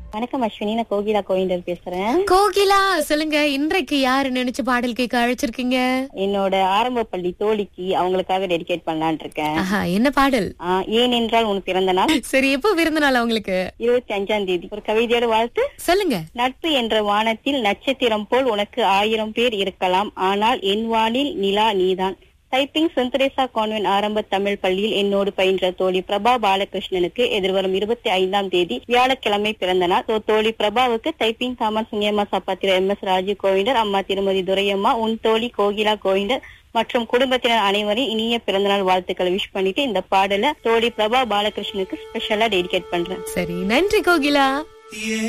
வணக்கம் அஸ்வினி நான் கோகிலா கோவிந்தர் பேசுறேன் கோகிலா சொல்லுங்க இன்றைக்கு யாரு நினைச்சு பாடல் கேட்க அழைச்சிருக்கீங்க என்னோட ஆரம்ப பள்ளி தோழிக்கு அவங்களுக்காக டெடிகேட் பண்ணலான் இருக்கேன் ஆஹா என்ன பாடல் ஆ, ஏனென்றால் உன் பிறந்த நாள் சரி எப்போ விருந்த நாள் உங்களுக்கு இருபத்தி அஞ்சாம் தேதி ஒரு கவிதையோட வாழ்த்து சொல்லுங்க நட்பு என்ற வானத்தில் நட்சத்திரம் போல் உனக்கு ஆயிரம் பேர் இருக்கலாம் ஆனால் என் வானில் நிலா நீதான் டைப்பிங் சென்தரேசா கான்வென்ட் ஆரம்ப தமிழ் பள்ளியில் என்னோடு பயின்ற தோழி பிரபா பாலகிருஷ்ணனுக்கு எதிர்வரும் இருபத்தி ஐந்தாம் தேதி வியாழக்கிழமை பிறந்த நாள் So, தோழி பிரபாவுக்கு டைப்பிங் தாமன் சுங்கியம்மா சப்பாத்திர எம் எஸ் ராஜீவ் கோவிந்தர் அம்மா திருமதி துரையம்மா உன் தோழி கோகிலா கோவிந்தர் மற்றும் குடும்பத்தினர் அனைவரையும் இனிய பிறந்தநாள் வாழ்த்துக்களை விஷ் பண்ணிட்டு இந்த பாடலை தோழி பிரபா பாலகிருஷ்ணனுக்கு ஸ்பெஷலா டெடிகேட் பண்றேன் சரி நன்றி கோகிலா